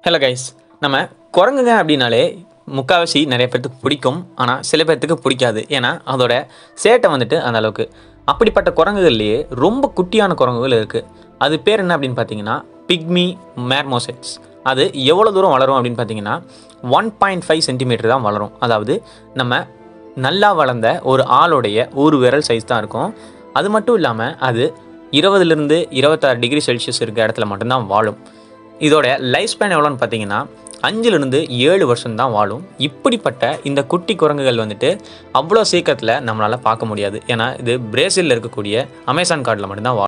hello guys நம்ம குரங்குங்க அப்படின்னாலே முக்கால்வாசி நிறைய பேர்த்துக்கு பிடிக்கும் ஆனால் சில பேர்த்துக்கு பிடிக்காது ஏன்னா அதோட சேட்டை வந்துட்டு அந்த அளவுக்கு அப்படிப்பட்ட குரங்குகள்லேயே ரொம்ப குட்டியான குரங்குகள் இருக்குது அது பேர் என்ன அப்படின்னு பார்த்தீங்கன்னா பிக்மி மேர்மோசெட்ஸ் அது எவ்வளோ தூரம் வளரும் அப்படின்னு பார்த்தீங்கன்னா ஒன் பாயிண்ட் ஃபைவ் சென்டிமீட்டர் தான் வளரும் அதாவது நம்ம நல்லா வளர்ந்த ஒரு ஆளுடைய ஒரு விரல் சைஸ் தான் இருக்கும் அது மட்டும் இல்லாமல் அது இருபதுலேருந்து இருபத்தாறு டிகிரி செல்சியஸ் இருக்க இடத்துல மட்டும்தான் வாழும் இதோட லைஃப் ஸ்பேன் எவ்வளோன்னு பார்த்தீங்கன்னா அஞ்சுலேருந்து ஏழு வருஷம் தான் வாழும் இப்படிப்பட்ட இந்த குட்டி குரங்குகள் வந்துட்டு அவ்வளோ சீக்கிரத்தில் நம்மளால் பார்க்க முடியாது ஏன்னா இது பிரேசிலில் இருக்கக்கூடிய அமேசான் காட்டில் மட்டும்தான் வாழும்